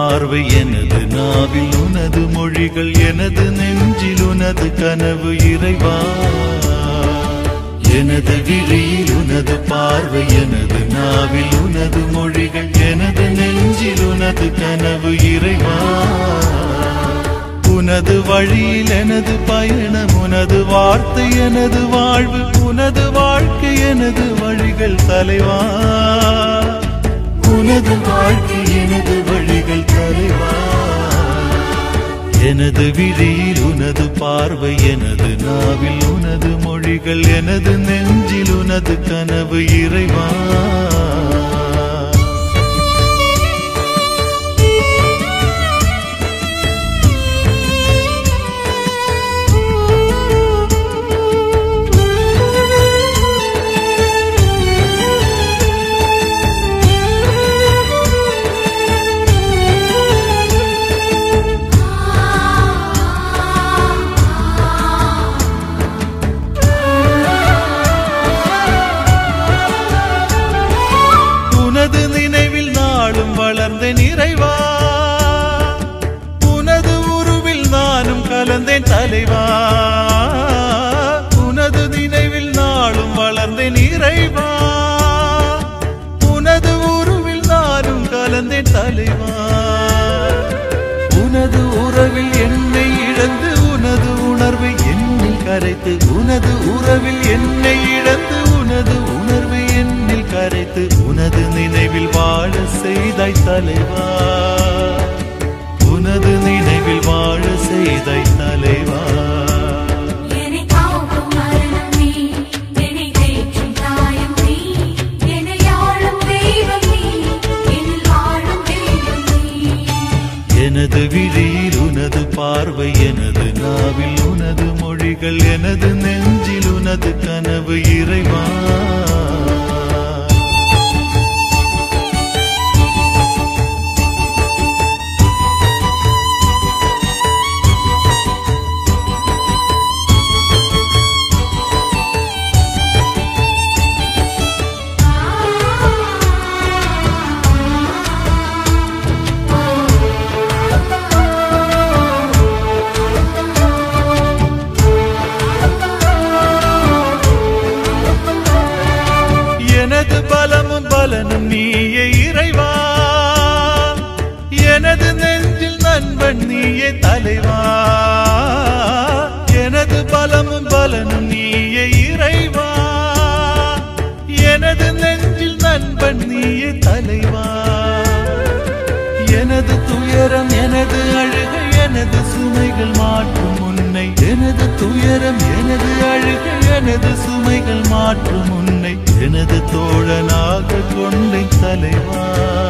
பார்வை எனது நாவில் உனது மொழிகள் எனது நெஞ்சில் உனது கனவு இறைவா எனது விழியில் உனது பார்வை எனது நாவில் உனது மொழிகள் எனது நெஞ்சில் உனது கனவு இறைவா உனது வழியில் எனது பயணம் உனது வார்த்தை எனது வாழ்வு உனது வாழ்க்கை எனது வழிகள் தலைவா உனது வாழ்க்கை எனது வழிகள் தலைவா எனது விழியில் உனது பார்வை எனது நாவில் உனது மொழிகள் எனது நெஞ்சில் உனது கனவு இறைவா உனது நினைவில் நாளும் வளர்ந்தேன் இறைவா உனது உருவில் நானும் கலந்தேன் தலைவா உனது நினைவில் நாளும் வளர்ந்தேன் இறைவா உனது உருவில் நானும் கலந்தேன் தலைவா உனது உறவில் என்னை இழந்து உனது உணர்வை என்னில் கரைத்து உனது உறவில் என்னை இழந்து உனது உணர்வை என்னில் கரைத்து உனது நினைவில் வாழ செய்தாய் தலைவா உனது நினைவில் வாழ செய்தாய் தலைவா என்னை காக்கும் மரணம் நீ என்னை தேற்றும் தாயும் நீ என்னை ஆளும் தெய்வம் நீ என்னில் வாழும் தெய்வம் நீ எனது விழியில் உனது பார்வை எனது நாவில் உனது மொழிகள் எனது நெஞ்சில் உனது கனவு இறைவா எனது பலமும் பலனும் நீயே இறைவா எனது நெஞ்சில் நண்பன் நீயே தலைவா எனது பலமும் பலனும் நீயே இறைவா எனது நெஞ்சில் நண்பன் நீயே தலைவா எனது துயரம் எனது அழுகை எனது சுமைகள் மாற்றும் உன்னை எனது துயரம் எனது அழுகை எனது சுமைகள் மாற்றும் உன்னை எனது தோழனாக கொண்டேன் தலைவா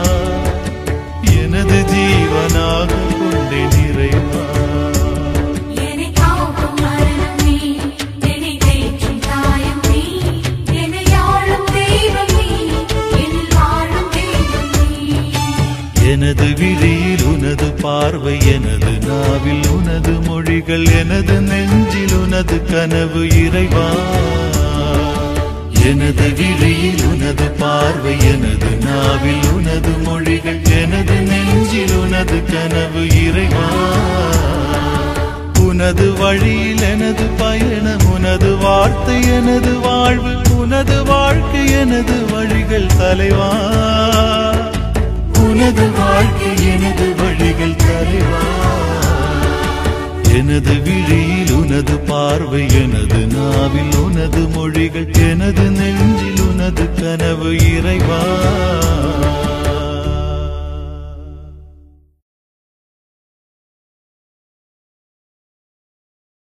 எனது ஜீவனாக கொண்டேன் நிறைவா என்னை காக்கும் மரணம் நீ என்னை தேற்றும் தாயும் நீ என்னை ஆளும் தெய்வம் நீ என்னில் வாழும் தெய்வம் நீ எனது விழியில் உனது பார்வை எனது நாவில் உனது மொழிகள் எனது நெஞ்சில் உனது கனவு இறைவா எனது விழியில் உனது பார்வை எனது நாவில் உனது மொழிகள் எனது நெஞ்சில் உனது கனவு இறைவா உனது வழியில் எனது பயணம் உனது வார்த்தை எனது வாழ்வு உனது வாழ்க்கை எனது வழிகள் தலைவா உனது வாழ்க்கை எனது வழிகள் தலைவா எனது விழியில் உனது பார்வை எனது நாவில் உனது மொழிகள் எனது நெஞ்சில் உனது கனவு இறைவா